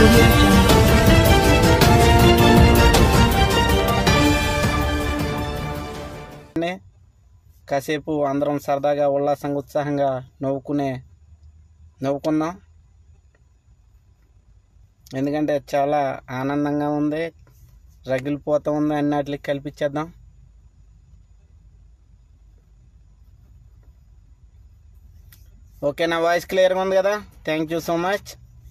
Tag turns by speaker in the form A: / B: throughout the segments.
A: audio jungle.
B: నే కాసేపు అందరం సరదాగా ఉల్లాసంగా ఉత్సాహంగా నవ్వుకునే నవ్వుకుందాం ఎందుకంటే చాలా ఆనందంగా ఉంది రగిలిపోతూ ఉంది అన్నిటికి కల్పించేద్దాం ఓకే నా వాయిస్ క్లియర్గా ఉంది కదా thank you so much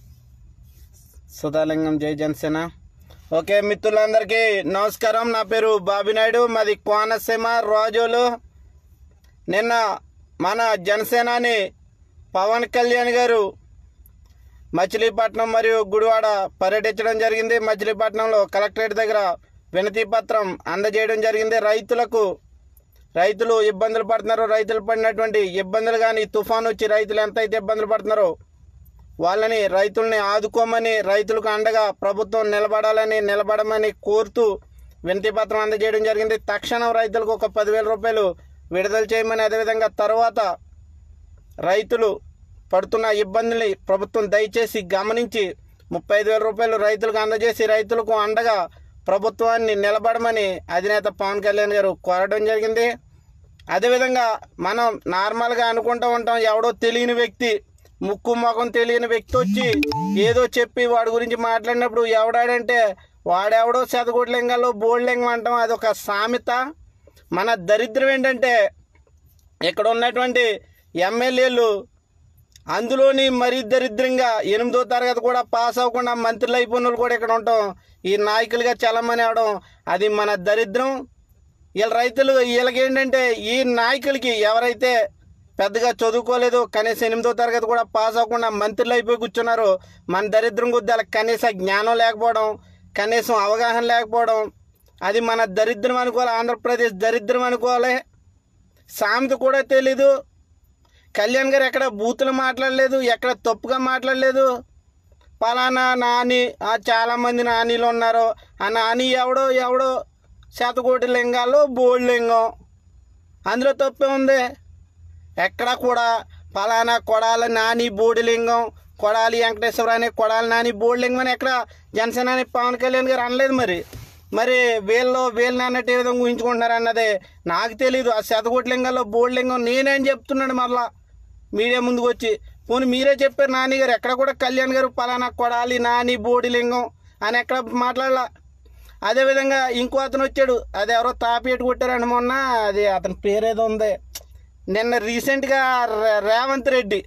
B: Sudhalingam జై జనసేన ఓకే మిత్రులందరికీ నమస్కారం నా పేరు బాబినాయుడు మాది కోనసీమ రాజోలు నిన్న మన జనసేనాని పవన్ కళ్యాణ్ గారు మచిలీపట్నం మరియు గుడివాడ పర్యటించడం జరిగింది మచిలీపట్నంలో కలెక్టరేట్ దగ్గర వినతి పత్రం అందజేయడం జరిగింది రైతులకు రైతులు ఇబ్బందులు పడుతున్నారు రైతులు పడినటువంటి ఇబ్బందులు కానీ తుఫాన్ వచ్చి రైతులు ఎంతైతే ఇబ్బందులు పడుతున్నారో వాళ్ళని రైతుల్ని ఆదుకోమని రైతులకు అండగా ప్రభుత్వం నిలబడాలని నిలబడమని కోరుతూ వినతి పత్రం అందజేయడం జరిగింది తక్షణం రైతులకు ఒక పదివేల రూపాయలు విడుదల చేయమని అదేవిధంగా తర్వాత రైతులు పడుతున్న ఇబ్బందుల్ని ప్రభుత్వం దయచేసి గమనించి ముప్పై ఐదు వేల రూపాయలు రైతులకు అందజేసి రైతులకు అండగా ప్రభుత్వాన్ని నిలబడమని అధినేత పవన్ కళ్యాణ్ గారు కోరడం జరిగింది అదేవిధంగా మనం నార్మల్గా అనుకుంటూ ఉంటాం ఎవడో తెలియని వ్యక్తి ముక్కు ముఖం తెలియని వ్యక్తి వచ్చి ఏదో చెప్పి వాడి గురించి మాట్లాడినప్పుడు ఎవడాడంటే వాడెవడో శతకోట్లింగాల్లో బోల్లింగం అంటాం అదొక సామెత మన దరిద్రం ఏంటంటే ఇక్కడ ఉన్నటువంటి ఎమ్మెల్యేలు అందులోని మరీ దరిద్రంగా ఎనిమిదో తరగతి కూడా పాస్ అవ్వకుండా మంత్రులు అయిపోయిన వాళ్ళు కూడా ఇక్కడ ఉంటాం ఈ నాయకులుగా చలమని అవడం అది మన దరిద్రం వీళ్ళ రైతులు వీళ్ళకేంటంటే ఈ నాయకులకి ఎవరైతే పెద్దగా చదువుకోలేదు కనీసం ఎనిమిదో తరగతి కూడా పాస్ అవ్వకుండా మంత్రులు అయిపోయి కూర్చున్నారు మన దరిద్రం కొద్ది వాళ్ళకి కనీస జ్ఞానం లేకపోవడం కనీసం అవగాహన లేకపోవడం అది మన దరిద్రం అనుకోవాలి ఆంధ్రప్రదేశ్ దరిద్రం అనుకోవాలి సామెత కూడా తెలీదు కళ్యాణ్ గారు ఎక్కడ బూతులు మాట్లాడలేదు ఎక్కడ తప్పుగా మాట్లాడలేదు పలానా నాని ఆ చాలామంది నానీలు ఉన్నారు ఆ నాని ఎవడో ఎవడో శతకోటి లింగాలు బోల్డ్ లింగం అందులో తప్పే ఉంది ఎక్కడ కూడా పలానా కొడాలి నాని బోడిలింగం కొడాలి వెంకటేశ్వర అని కొడాలి నాని బోడిలింగం అని ఎక్కడ జనసేన అని పవన్ కళ్యాణ్ గారు అనలేదు మరి మరి వీళ్ళు వీళ్ళని అన్నట్టు ఏ విధంగా ఊహించుకుంటున్నారు అన్నదే నాకు తెలియదు ఆ శతకోటి లింగాల్లో బోడిలింగం నేనేం చెప్తున్నాడు మరలా మీడియా ముందుకు వచ్చి పోనీ మీరే చెప్పారు నాని గారు ఎక్కడ కూడా కళ్యాణ్ గారు పలానా కొడాలి నాని బోడిలింగం అని ఎక్కడ మాట్లాడలా అదేవిధంగా ఇంకో అతను వచ్చాడు అది ఎవరో తాపేటు కొట్టారండి మొన్న అది అతని పేరేదో ఉంది నిన్న రీసెంట్గా రే- రేవంత్ రెడ్డి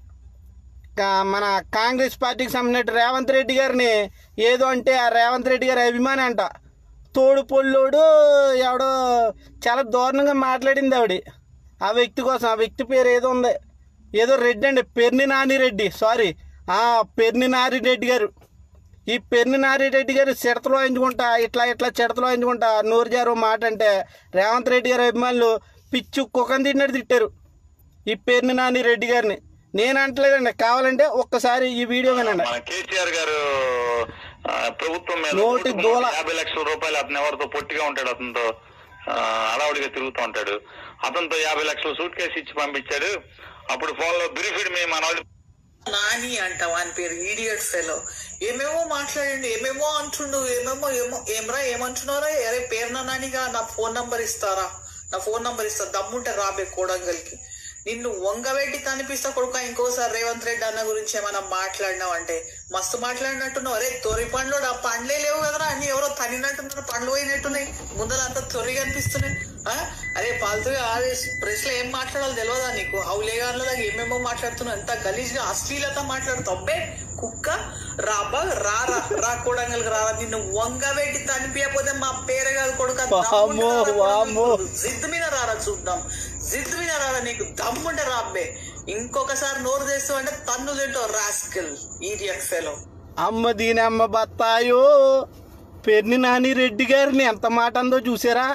B: కా- మన కాంగ్రెస్ పార్టీకి సంబంధించిన రేవంత్ రెడ్డి గారిని ఏదో అంటే ఆ రేవంత్ రెడ్డి గారి అభిమాని అంట తోడు పొల్లోడు ఎవడో చాలా దారుణంగా మాట్లాడింది ఆవిడ ఆ వ్యక్తి కోసం ఆ వ్యక్తి పేరు ఏదో ఉంది ఏదో రెడ్డి అండి పెర్ని నాని రెడ్డి సారీ ఆ పెర్ని నారి రెడ్డి గారు ఈ పెర్ని నారి రెడ్డి గారు చిడతలో ఎంచుకుంటా ఇట్లా ఇట్లా చిడతలో ఎంచుకుంటా నూరు జారు మాట అంటే రేవంత్ రెడ్డి గారి అభిమానులు పిచ్చు కుక్కని తిట్టినట్టు తిట్టారు ఈ పెర్ని నాని రెడ్డి గారిని నేను అంటలేదండి కావాలంటే ఒక్కసారి ఈ వీడియో వినండి
C: మన కేసీఆర్ గారు ఆ, ప్రభుత్వం మీద
B: నోటి
C: నూటికి
B: దూల.
C: యాభై లక్షల రూపాయలు అతను ఎవరితో పొట్టిగా ఉంటాడు అతనితో ఆ, హడావుడిగా తిరుగుతూ ఉంటాడు అతనితో యాభై లక్షల సూట్ కేసు ఇచ్చి పంపించాడు అప్పుడు ఫోన్ లో బ్రీఫ్డ్ మీ మనవాళ్ళు
D: నాని అంట వాని పేరు ఈడియట్ ఫెలో ఏమేమో మాట్లాడండి ఏమేమో అంటుండు ఏమేమో ఏమో ఏమరా ఏమంటున్నారా అరే పేరు నా నానిగా నా ఫోన్ నంబర్ ఇస్తారా నా ఫోన్ నంబర్ ఇస్తా దమ్ముంటే రాబే కోడంగల్కి నిన్ను వంగబెట్టి కనిపిస్తా కొడుక ఇంకోసారి రేవంత్ రెడ్డి అన్న గురించి ఏమైనా మాట్లాడినావు అంటే మస్తు మాట్లాడినట్టున్నావు అరే తొరి పండ్లు ఆ పండ్లే లేవు కదరా అన్ని ఎవరో తనినట్టున్నారు పండ్లు పోయినట్టున్నాయి ముందరంతా తొరి కనిపిస్తున్నాయి ఆ? అరే పాల్తుగా అదే ప్రెస్ లో ఏం మాట్లాడాలో తెలియదా నీకు అవులేగాన్ల దాకా ఏమేమో మాట్లాడుతున్నావు ఎంత గలీజ్ గా అశ్లీలత మాట్లాడుతావు అబ్బే కుక్క రాబా రా రా రా కోడంగల్కి రా నిన్ను వంగబెట్టి తనిపించకపోతే మా పేరే కాదు కొడుక
B: వామ్మో, వామ్మో.
D: జిద్దు మీద రారా చూద్దాం జిద్దు మీద రారా నీకు దమ్ముంటే రాబ్బే ఇంకొకసారి నోరు తెస్తావు అంటే తన్ను తింటావు రాస్కిల్ ఈడియట్ ఫెలో
B: అమ్మ దీని అమ్మ బత్తాయో పెర్ని నాని రెడ్డి గారిని ఎంత మాట అందో చూసారా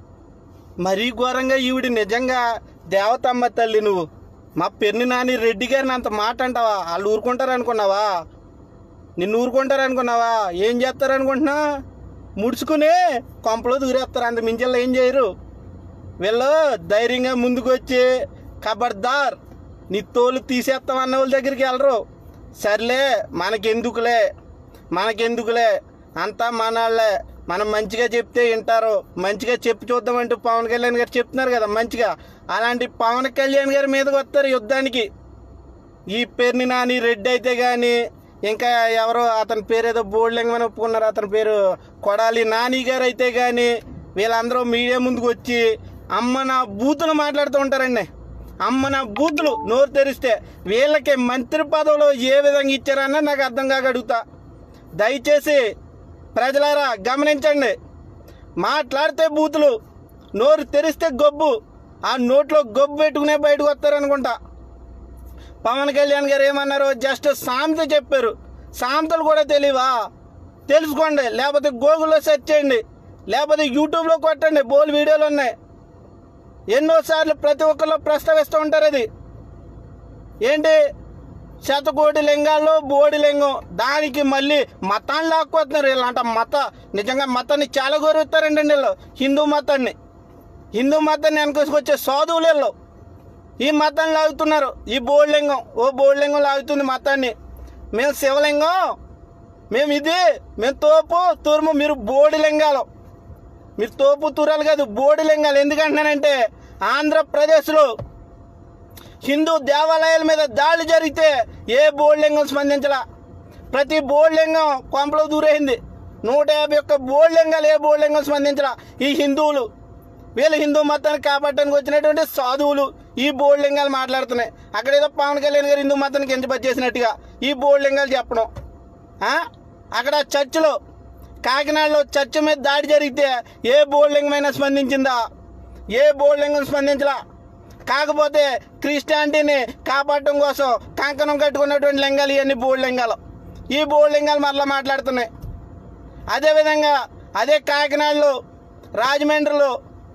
B: మరీ ఘోరంగా ఈవిడ నిజంగా దేవతమ్మ తల్లి నువ్వు మా పెర్ని నాని రెడ్డి గారిని అంత మాట అంటావా వాళ్ళు ఊరుకుంటారు అనుకున్నావా నిన్ను ఊరుకుంటారు అనుకున్నావా ఏం చేస్తారు అనుకుంటున్నా ముడుచుకుని కొంపలో దూరేస్తారు అంత మించిల్లా ఏం చేయరు వీళ్ళు ధైర్యంగా ముందుకు వచ్చి ఖబర్దార్ నీ తోలు తీసేస్తాం అన్న వాళ్ళ దగ్గరికి వెళ్ళరు సర్లే మనకెందుకులే మనకెందుకులే అంతా మనవాళ్ళే మనం మంచిగా చెప్తే వింటారు మంచిగా చెప్పి చూద్దామంటూ పవన్ కళ్యాణ్ గారు చెప్తున్నారు కదా మంచిగా అలాంటి పవన్ కళ్యాణ్ గారి మీదకి వస్తారు యుద్ధానికి ఈ పేరుని నాని రెడ్డి అయితే కానీ ఇంకా ఎవరో అతని పేరు ఏదో బోర్డులింగమని ఒప్పుకున్నారు అతని పేరు కొడాలి నాని గారు అయితే కానీ వీళ్ళందరూ మీడియా ముందుకు వచ్చి అమ్మ నా బూతులు మాట్లాడుతూ ఉంటారండి అమ్మ నా బూతులు నోరు తెరిస్తే వీళ్ళకి మంత్రి పదవులు ఏ విధంగా ఇచ్చారన్న నాకు అర్థం కాక అడుగుతా దయచేసి ప్రజలారా గమనించండి మాట్లాడితే బూతులు నోరు తెరిస్తే గొబ్బు ఆ నోట్లో గొబ్బు పెట్టుకునే బయటకు వస్తారనుకుంటా పవన్ కళ్యాణ్ గారు ఏమన్నారు జస్ట్ సామెత చెప్పారు సామెతలు కూడా తెలియవా తెలుసుకోండి లేకపోతే గూగుల్లో సెర్చ్ చేయండి లేకపోతే యూట్యూబ్లో కొట్టండి బోల్ వీడియోలు ఉన్నాయి ఎన్నోసార్లు ప్రతి ఒక్కళ్ళు ప్రస్తావిస్తూ ఉంటారు అది ఏంటి శతకోటి లింగాల్లో బోడి లింగం దానికి మళ్ళీ మతాన్ని లాక్కొస్తున్నారు వీళ్ళంట మత నిజంగా మతాన్ని చాలా గౌరవిస్తారండి వీళ్ళు హిందూ మతాన్ని హిందూ మతాన్ని వెనకొచ్చుకొచ్చే సాధువులు వీళ్ళు ఈ మతాన్ని లాగుతున్నారు ఈ బోర్లింగం ఓ బోర్లింగం లాగుతుంది మతాన్ని మేము శివలింగం మేము ఇది మేము తోపు తూర్ము మీరు బోడి లింగాలు మీరు తోపు తూరాలు కాదు బోడి లింగాలు ఎందుకంటున్నానంటే ఆంధ్రప్రదేశ్లో హిందూ దేవాలయాల మీద దాడి జరిగితే ఏ బోర్లింగం స్పందించలా ప్రతి బోర్లింగం కొంపలో దూరైంది నూట యాభై ఒక్క బోర్లింగాలు ఏ బోర్లింగం స్పందించలా ఈ హిందువులు వీళ్ళు హిందూ మతాన్ని కాపాడటానికి వచ్చినటువంటి సాధువులు ఈ బోర్డు లింగాలు మాట్లాడుతున్నాయి అక్కడ ఏదో పవన్ కళ్యాణ్ గారు హిందూ మతాన్ని కించపరిచేసినట్టుగా చేసినట్టుగా ఈ బోర్డు లింగాలు చెప్పడం ఆ? అక్కడ చర్చిలో కాకినాడలో చర్చ్ మీద దాడి జరిగితే ఏ బోర్డు లింగమైనా స్పందించిందా ఏ బోర్డు లింగం స్పందించలా కాకపోతే క్రిస్టియానిటీని కాపాడటం కోసం కంకణం కట్టుకున్నటువంటి లింగాలు ఇవన్నీ బోర్డు లింగాలు ఈ బోర్డు లింగాలు మరలా మాట్లాడుతున్నాయి అదేవిధంగా అదే కాకినాడలో రాజమండ్రిలో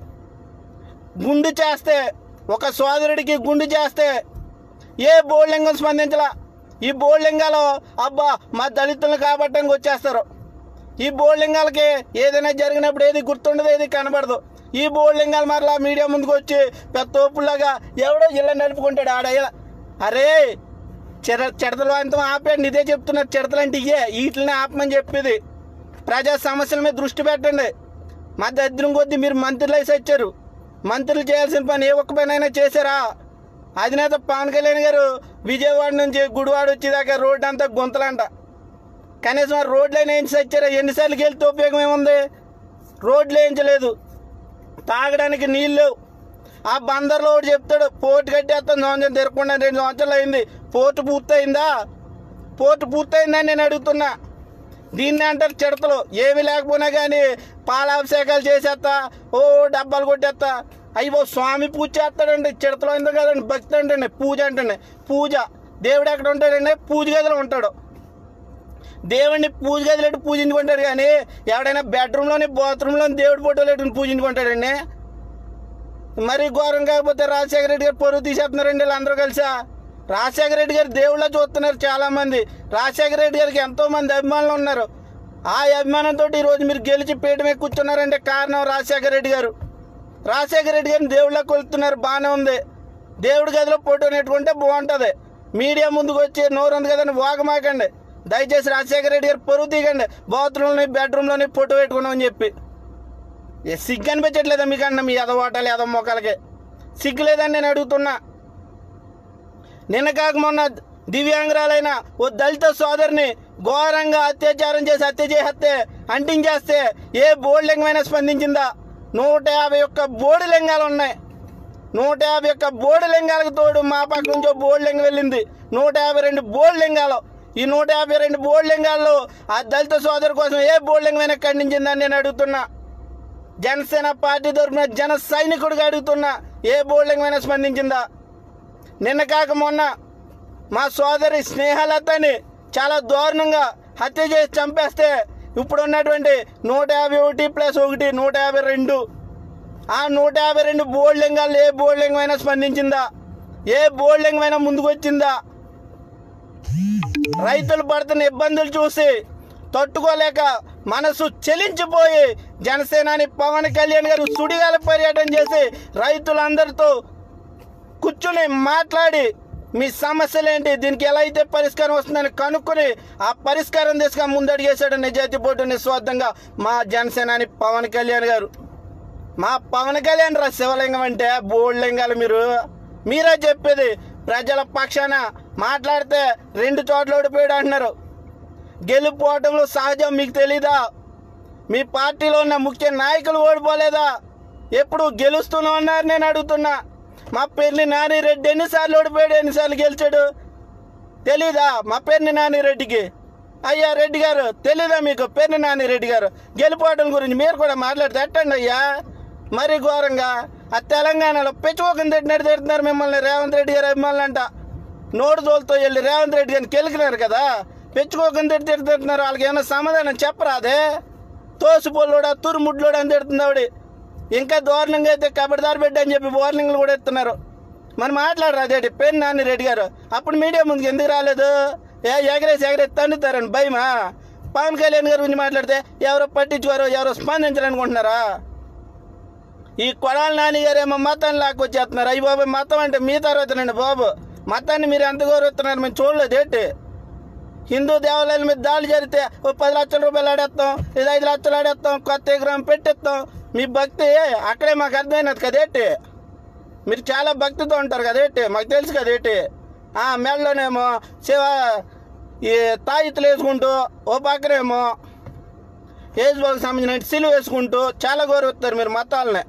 B: గుండు చేస్తే ఒక సోదరుడికి గుండు చేస్తే ఏ బోర్లింగం స్పందించలా ఈ బోర్లింగాలు అబ్బా మా దళితులను కాబట్టడానికి వచ్చేస్తారు ఈ బోర్లింగాలకి ఏదైనా జరిగినప్పుడు ఏది గుర్తుండదు ఏది కనబడదు ఈ బోర్లింగాలు మరలా మీడియా ముందుకు వచ్చి పెద్ద తోపులాగా ఎవడో ఇళ్ళ నడుపుకుంటాడు ఆడ ఇలా అరే చెర చిడతలు అంతం ఆపేయండి ఇదే చెప్తున్నారు చిడతలు అంటే ఇయే వీటిని ఆపమని చెప్పేది ప్రజా సమస్యల మీద దృష్టి పెట్టండి మా దరిద్రం కొద్దీ మీరు మంత్రులు వేసి వచ్చారు మంత్రులు చేయాల్సిన పని ఏ ఒక్క పని అయినా చేశారా అధినేత పవన్ కళ్యాణ్ గారు విజయవాడ నుంచి గుడివాడ వచ్చేదాకా రోడ్డు అంతా గుంతలంట కనీసం ఆ రోడ్లు అయినా వేయించి వచ్చారా ఎన్నిసార్లు వెళ్తే ఉపయోగం ఏముంది రోడ్లు వేయించలేదు తాగడానికి నీళ్ళు లేవు ఆ బందర్లో ఒకటి చెప్తాడు పోర్టు కట్టేస్తాను సంవత్సరం తిరగకుండా రెండు సంవత్సరాలు అయింది పోర్టు పూర్తయిందా పోర్టు పూర్తయిందని నేను అడుగుతున్నా దీన్ని అంటారు చిడతలు ఏమి లేకపోయినా కానీ పాలాభిషేకాలు చేసేస్తా ఓ డబ్బాలు కొట్టేస్తా అయ్యో స్వామి పూజ చేస్తాడండి చిడతలు అయిందో కదండి భక్తి అంటండి పూజ అంటండి పూజ దేవుడు ఎక్కడ ఉంటాడండి పూజ గదిలో ఉంటాడు దేవుడిని పూజ గదిలో పెట్టి పూజించుకుంటాడు కానీ ఎవడైనా బెడ్రూమ్లోని బాత్రూంలోని దేవుడి ఫోటోలు పెట్టుకుని పూజించుకుంటాడండి మరి ఘోరం కాకపోతే రాజశేఖర రెడ్డి గారు పొరుగు తీసేస్తున్నారండి వీళ్ళందరూ కలిసా రాజశేఖర రెడ్డి గారు దేవుళ్ళ చూస్తున్నారు చాలా మంది రాజశేఖర రెడ్డి గారికి ఎంతో మంది అభిమానులు ఉన్నారు ఆ అభిమానంతో ఈరోజు మీరు గెలిచి పీట మీద కూర్చున్నారంటే కారణం రాజశేఖర రెడ్డి గారు రాజశేఖర రెడ్డి గారిని దేవుళ్ళ కొలుతున్నారు బాగానే ఉంది దేవుడి గదిలో ఫోటో నెట్టుకుంటే బాగుంటుంది మీడియా ముందుకు వచ్చి నోరు ఉంది కదండి వాగమాకండి దయచేసి రాజశేఖర రెడ్డి గారు పొరుగు తీయకండి బాత్రూంలోని బెడ్రూమ్లోని ఫోటో పెట్టుకున్నామని చెప్పి ఏ సిగ్గు అనిపించట్లేదా మీకన్నా మీ ఎదవాటాలు ఎద మొక్కలకి సిగ్గు లేదని నేను అడుగుతున్నా నిన్న కాక మొన్న దివ్యాంగురాలైన ఓ దళిత సోదరిని ఘోరంగా అత్యాచారం చేసి హత్య చేస్తే అంటించేస్తే ఏ బోర్డు లింగమైనా స్పందించిందా నూట యాభై ఒక్క బోర్డు లింగాలు ఉన్నాయి నూట యాభై ఒక్క బోర్డు లింగాలకు తోడు మా పక్క నుంచి ఓ బోర్డు లింగం వెళ్ళింది నూట యాభై రెండు బోర్డు లింగాలు ఈ నూట యాభై రెండు బోర్డు లింగాల్లో ఆ దళిత సోదరు కోసం ఏ బోర్డు లింగమైనా ఖండించిందని నేను అడుగుతున్నా జనసేన పార్టీ తరఫున జన సైనికుడిగా అడుగుతున్నా ఏ బోర్డింగ్ స్పందించిందా నిన్న కాక మొన్న మా సోదరి స్నేహలతని చాలా దారుణంగా హత్య చేసి చంపేస్తే ఇప్పుడు ఉన్నటువంటి నూట యాభై ఒకటి ప్లస్ ఒకటి నూట యాభై రెండు ఆ నూట యాభై రెండు బోర్డింగాలు ఏ బోర్డింగ్ స్పందించిందా ఏ బోర్డింగ్ ముందుకు వచ్చిందా రైతులు పడుతున్న ఇబ్బందులు చూసి తట్టుకోలేక మనసు చెలించిపోయి జనసేనాని పవన్ కళ్యాణ్ గారు సుడిగాల పర్యటన చేసి రైతులందరితో కూర్చుని మాట్లాడి మీ సమస్యలు ఏంటి దీనికి ఎలా అయితే పరిష్కారం వస్తుందని కనుక్కొని ఆ పరిష్కారం దిశగా ముందడిగేశాడు నిజాయితీ పోటు నిస్వార్థంగా మా జనసేనాని పవన్ కళ్యాణ్ గారు మా పవన్ కళ్యాణ్ రా శివలింగం అంటే బోల్డ్ లింగాలు మీరు మీరే చెప్పేది ప్రజల పక్షాన మాట్లాడితే రెండు చోట్ల ఓడిపోయాడు అంటున్నారు గెలుపోవటంలో సహజం మీకు తెలీదా మీ పార్టీలో ఉన్న ముఖ్య నాయకులు ఓడిపోలేదా ఎప్పుడు గెలుస్తూనే ఉన్నారు నేను అడుగుతున్నా మా పేరుని నాని రెడ్డి ఎన్నిసార్లు ఓడిపోయాడు ఎన్నిసార్లు గెలిచాడు తెలీదా మా పేరుని నాని రెడ్డికి అయ్యా రెడ్డి గారు తెలీదా మీకు పేరుని నాని రెడ్డి గారు గెలిపోవడం గురించి మీరు కూడా మాట్లాడితే ఎట్టండి అయ్యా మరీ ఘోరంగా ఆ తెలంగాణలో పెచ్చుకోకుండా తిట్టినట్టు తిడుతున్నారు మిమ్మల్ని రేవంత్ రెడ్డి గారు మిమ్మల్ని అంట నోటు తోలుతో వెళ్ళి రేవంత్ రెడ్డి గారిని కెలికినారు కదా పెచ్చుకోకుండా తిట్టి తిడుతున్నారు వాళ్ళకి ఏమైనా సమాధానం చెప్పరాదే తోసిపోలోడా తురుముడ్లోడా అని తిడుతుంది ఆవిడ ఇంకా దారుణంగా అయితే కబడ్దారు బిడ్డ అని చెప్పి వార్నింగ్లు కూడా ఇస్తున్నారు మరి మాట్లాడరు అదేంటి పెన్ నాని రెడ్డి గారు అప్పుడు మీడియా ముందుకు ఎందుకు రాలేదు ఏ ఎగరేసి ఎగరేసి తండుతారని భయమా పవన్ కళ్యాణ్ గారి గురించి మాట్లాడితే ఎవరో పట్టించుకోరు ఎవరో స్పందించాలనుకుంటున్నారా ఈ కొడాల నాని గారు ఏమో మతాన్ని లాక్కొచ్చేస్తున్నారు అయ్యి బాబు మతం అంటే మీ తర్వాతనండి బాబు మతాన్ని మీరు ఎంత గౌరవిస్తున్నారు మేము చూడలేదు ఏంటి హిందూ దేవాలయాల మీద దాడి జరిగితే ఓ పది లక్షల రూపాయలు ఆడేస్తాం లేదా ఐదు లక్షలు ఆడేస్తాం కొత్త విగ్రహం పెట్టేస్తాం మీ భక్తి అక్కడే మాకు అర్థమైనది కదేంటి మీరు చాలా భక్తితో ఉంటారు కదేంటి మాకు తెలుసు కదేంటి ఆ మెడలోనేమో శివ ఈ తాయితులు వేసుకుంటూ ఓ పక్కనేమో ఏజ్బాల్కి సంబంధించిన సిలువ వేసుకుంటూ చాలా గౌరవిస్తారు మీరు మతాలని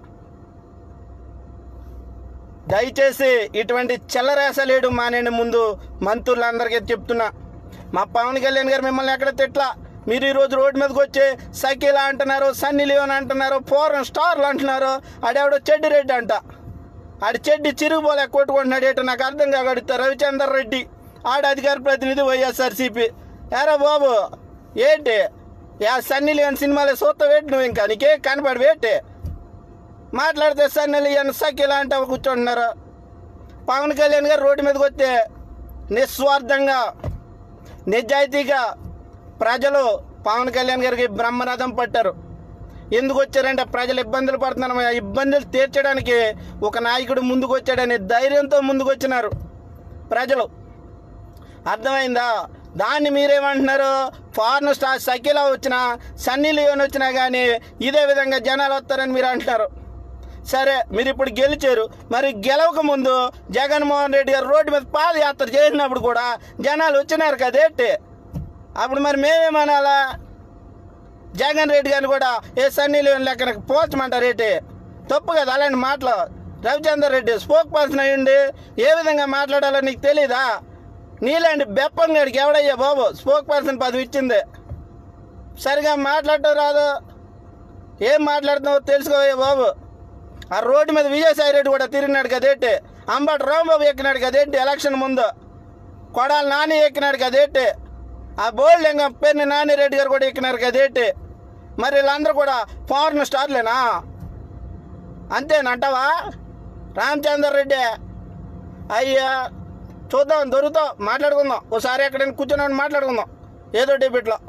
B: దయచేసి ఇటువంటి చిల్లరేసలేడు మానేండి ముందు మంత్రులందరికీ చెప్తున్నా మా పవన్ కళ్యాణ్ గారు మిమ్మల్ని ఎక్కడ తిట్లా మీరు ఈరోజు రోడ్డు మీదకి వచ్చి సైకిల్ అంటున్నారు సన్నీ లియోన్ అంటున్నారు ఫోరన్ స్టార్లు అంటున్నారు ఆడెవడో చెడ్డి రెడ్డి అంట ఆడి చెడ్డి చిరుగుపోలే కొట్టుకుంటున్నాడు ఏంటో నాకు అర్థం కాగడుతా రవిచందర్ రెడ్డి ఆడ అధికార ప్రతినిధి వైఎస్ఆర్సీపీ ఏరా బాబు ఏంటి యా సన్నీ లియోన్ సినిమాలో చూస్తావు ఏంటి నువ్వు ఇంకా నీకే కనపడి ఏంటి మాట్లాడితే సన్నీ లియోన్ సఖీలా అంటే కూర్చుంటున్నారు పవన్ కళ్యాణ్ గారు రోడ్డు మీదకి వస్తే నిస్వార్థంగా నిజాయితీగా ప్రజలు పవన్ కళ్యాణ్ గారికి బ్రహ్మరథం పట్టారు ఎందుకు వచ్చారంటే ప్రజలు ఇబ్బందులు పడుతున్నారు ఆ ఇబ్బందులు తీర్చడానికి ఒక నాయకుడు ముందుకు వచ్చాడనే ధైర్యంతో ముందుకు వచ్చినారు ప్రజలు అర్థమైందా దాన్ని మీరేమంటున్నారు ఫారెన్ స్టార్ సకిలా వచ్చినా సన్నీ లియోన్ వచ్చినా కానీ ఇదే విధంగా జనాలు వస్తారని మీరు అంటున్నారు సరే మీరు ఇప్పుడు గెలిచారు మరి గెలవక ముందు జగన్మోహన్ రెడ్డి గారు రోడ్డు మీద పాదయాత్ర చేసినప్పుడు కూడా జనాలు వచ్చినారు కదేంటి అప్పుడు మరి మేమేమనాలా జగన్ రెడ్డి గారిని కూడా ఏ సన్నీ లియోన్ లెక్కన పోల్చమంటారు ఏంటి తప్పు కదా అలాంటి మాటలు రవిచందర్ రెడ్డి స్పోక్ పర్సన్ అయ్యండి ఏ విధంగా మాట్లాడాలో నీకు తెలీదా నీలాంటి బెప్పం గడికి ఎవడయ్యా బాబు స్పోక్ పర్సన్ పదవి ఇచ్చింది సరిగా మాట్లాడటం రాదు ఏం మాట్లాడుతున్నావో తెలుసుకోవయ్యా బాబు ఆ రోడ్డు మీద విజయసాయి రెడ్డి కూడా తిరిగినాడు కదేంటి అంబటి రాంబాబు ఎక్కినాడు కదేంటి ఎలక్షన్ ముందు కొడాల నాని ఎక్కినాడు కదేంటి ఆ బోల్డ్ ఇంకా పెన్ని నాని రెడ్డి గారు కూడా ఎక్కినారు కదేంటి మరి వీళ్ళందరూ కూడా ఫారెన్ స్టార్లేనా అంతేనంటావా రామచందర్ రెడ్డి అయ్యా చూద్దాం దొరుకుతాం మాట్లాడుకుందాం ఒకసారి ఎక్కడైనా కూర్చొని మాట్లాడుకుందాం ఏదో డెబిట్లో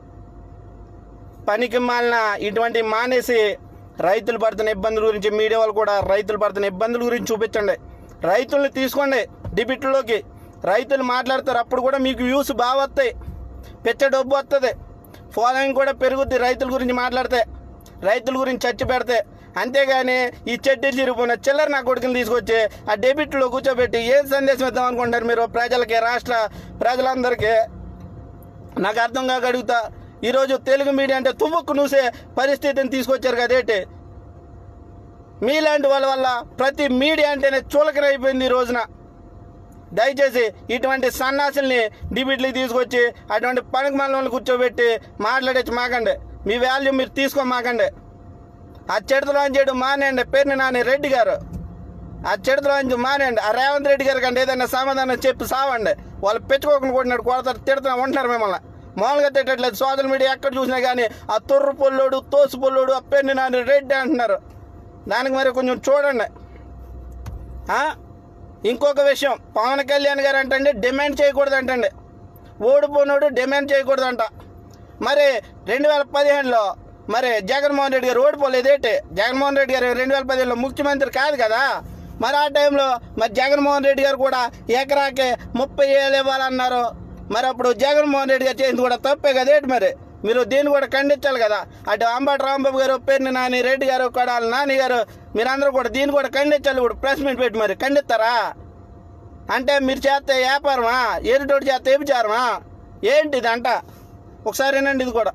B: పనికి మాలిన ఇటువంటి మానేసి రైతులు పడుతున్న ఇబ్బందుల గురించి మీడియా వాళ్ళు కూడా రైతులు పడుతున్న ఇబ్బందుల గురించి చూపించండి రైతుల్ని తీసుకోండి డిబిట్లోకి రైతులు మాట్లాడతారు అప్పుడు కూడా మీకు వ్యూస్ బాగా వస్తాయి పెచ్చ డబ్బు వస్తుంది ఫాలోయింగ్ కూడా పెరుగుద్ది రైతుల గురించి మాట్లాడితే రైతుల గురించి చర్చ పెడితే అంతేగాని ఈ చెడ్డీ చిరిగిపోయిన చిల్లర నా కొడుకుని తీసుకొచ్చి ఆ డెబిట్లో కూర్చోబెట్టి ఏం సందేశం ఇద్దాం అనుకుంటారు మీరు ప్రజలకి రాష్ట్ర ప్రజలందరికీ నాకు అర్థం కాక అడుగుతా ఈరోజు తెలుగు మీడియా అంటే తువ్వుకు నూసే పరిస్థితిని తీసుకొచ్చారు కదేంటి మీలాంటి వాళ్ళ వల్ల ప్రతి మీడియా అంటేనే చులకనైపోయింది ఈ రోజున దయచేసి ఇటువంటి సన్నాసుల్ని డిబిట్లకి తీసుకొచ్చి అటువంటి పనికి మనల్ని కూర్చోబెట్టి మాట్లాడచ్చు మాకండి మీ వాల్యూ మీరు తీసుకోమాకండి ఆ చెడుతలో చేయడం మానేయండి పేరుని నాని రెడ్డి గారు ఆ చెడుతలో నుంచి మానేయండి ఆ రేవంత్ రెడ్డి గారి కంటే ఏదైనా సమాధానం చెప్పి సావండి వాళ్ళు పెట్టుకోకుండా కొట్టినాడు కొడతారు తిడుతున్నా ఉంటున్నారు మిమ్మల్ని మామూలుగా తిట్టట్లేదు సోషల్ మీడియా ఎక్కడ చూసినా కానీ ఆ తొర్రు పొల్లోడు తోసు పొల్లోడు ఆ పెన్ను నాని రెడ్డి అంటున్నారు దానికి మరి కొంచెం చూడండి ఆ? ఇంకొక విషయం పవన్ కళ్యాణ్ గారు అంటే డిమాండ్ చేయకూడదు అంటండి ఓడిపోయినోడు డిమాండ్ చేయకూడదంట మరి రెండు వేల పదిహేనులో మరి జగన్మోహన్ రెడ్డి గారు ఓడిపోలేదు ఏంటి జగన్మోహన్ రెడ్డి గారు రెండు వేల పదిహేనులో ముఖ్యమంత్రి కాదు కదా మరి ఆ టైంలో మరి జగన్మోహన్ రెడ్డి గారు కూడా ఎకరాకి ముప్పై వేలు ఇవ్వాలన్నారు మరి అప్పుడు జగన్మోహన్ రెడ్డి గారు చేసింది కూడా తప్పే కదేంటి మరి మీరు దీన్ని కూడా ఖండించాలి కదా అటు అంబటి రాంబాబు గారు పేరుని నాని రెడ్డి గారు కొడాలి నాని గారు మీరందరూ కూడా దీన్ని కూడా ఖండించాలి ఇప్పుడు ప్రెస్ మీట్ పెట్టి మరి ఖండిస్తారా అంటే మీరు చేస్తే వ్యాపారమా ఏరిటోటి చేస్తే వ్యభిచారమా ఏంటి ఇది అంట ఒకసారి వినండి ఇది కూడా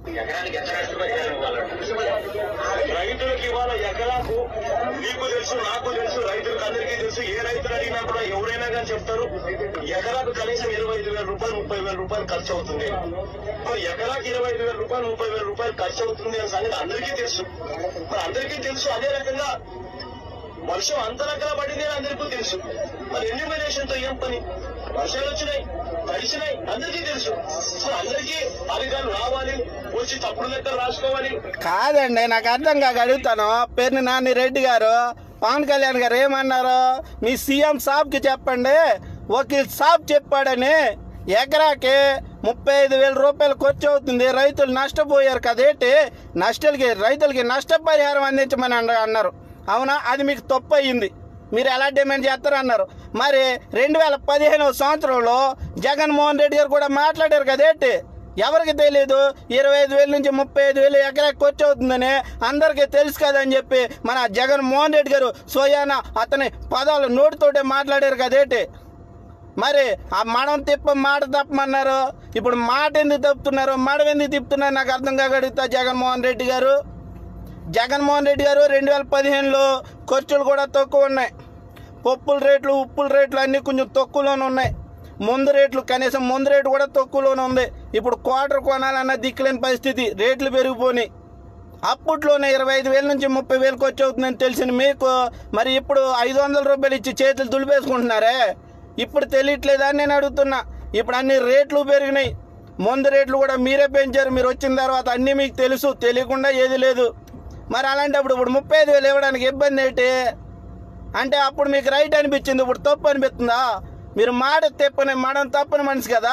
A: రైతులకు ఇవాళ ఎకరాకు నీకు తెలుసు నాకు తెలుసు రైతులకు అందరికీ తెలుసు ఏ రైతులు అడిగినా కూడా ఎవరైనా కానీ చెప్తారు ఎకరాకు కనీసం ఇరవై ఐదు వేల రూపాయలు ముప్పై వేల రూపాయలు ఖర్చు అవుతుంది మరి ఎకరాకు ఇరవై ఐదు వేల రూపాయలు ముప్పై వేల రూపాయలు ఖర్చు అవుతుంది అనే సంగతి అందరికీ తెలుసు మరి అందరికీ తెలుసు అదే రకంగా వర్షం అంత రకాల పడింది అని అందరికీ తెలుసు మరి ఎన్యూమినేషన్ తో ఏం పని వర్షాలు వచ్చినాయి తడిసినాయి అందరికీ తెలుసు సో అందరికీ అధికారులు రావాలి వచ్చి తప్పుడు లెక్కలు రాసుకోవాలి
B: కాదండి నాకు అర్థం కాక అడుగుతాను పేరుని నాని రెడ్డి గారు పవన్ కళ్యాణ్ గారు ఏమన్నారు మీ సీఎం సాబ్కి చెప్పండి వకీల్ సాబ్ చెప్పాడని ఎకరాకి ముప్పై ఐదు వేల రూపాయలు ఖర్చు అవుతుంది రైతులు నష్టపోయారు కదేంటి నష్టాలకి రైతులకి నష్టపరిహారం అందించమని అన్న- అన్నారు అవునా అది మీకు తప్పు అయ్యింది మీరు ఎలా డిమాండ్ చేస్తారు అన్నారు మరి రెండు వేల పదిహేనవ సంవత్సరంలో జగన్మోహన్ రెడ్డి గారు కూడా మాట్లాడారు కదేంటి ఎవరికి తెలియదు ఇరవై ఐదు వేల నుంచి ముప్పై ఐదు వేలు ఎకరాకి ఖర్చు అవుతుందని అందరికీ తెలుసు కదని చెప్పి మన జగన్మోహన్ రెడ్డి గారు స్వయాన అతని పదాలు నోటితోటే మాట్లాడారు కదేంటి మరి ఆ మడం తిప్ప మాట తప్పమన్నారు ఇప్పుడు మాట ఎందుకు తప్పుతున్నారు మడం ఎందుకు తిప్పుతున్నారు నాకు అర్థం కాగడుగుతా జగన్మోహన్ రెడ్డి గారు జగన్మోహన్ రెడ్డి గారు రెండు వేల పదిహేనులో ఖర్చులు కూడా తక్కువ ఉన్నాయి పప్పుల రేట్లు ఉప్పుల రేట్లు అన్నీ కొంచెం తక్కువలోనే ఉన్నాయి ముందు రేట్లు కనీసం ముందు రేటు కూడా తక్కువలోనే ఉంది ఇప్పుడు క్వార్టర్ కొనాలన్న దిక్కులేని పరిస్థితి రేట్లు పెరిగిపోయినాయి అప్పట్లోనే ఇరవై ఐదు వేల నుంచి ముప్పై వేలకు వచ్చి అవుతుందని తెలిసిన మీకు మరి ఇప్పుడు ఐదు వందల రూపాయలు ఇచ్చి చేతులు దులిపేసుకుంటున్నారే ఇప్పుడు తెలియట్లేదా అని నేను అడుగుతున్నా ఇప్పుడు అన్ని రేట్లు పెరిగినాయి ముందు రేట్లు కూడా మీరే పెంచారు మీరు వచ్చిన తర్వాత అన్నీ మీకు తెలుసు తెలియకుండా ఏది లేదు మరి అలాంటప్పుడు ఇప్పుడు ముప్పై ఐదు వేలు ఇవ్వడానికి ఇబ్బంది ఏంటి అంటే అప్పుడు మీకు రైట్ అనిపించింది ఇప్పుడు తప్పు అనిపిస్తుందా మీరు మాట తెప్పని మనం తప్పని మనిషి కదా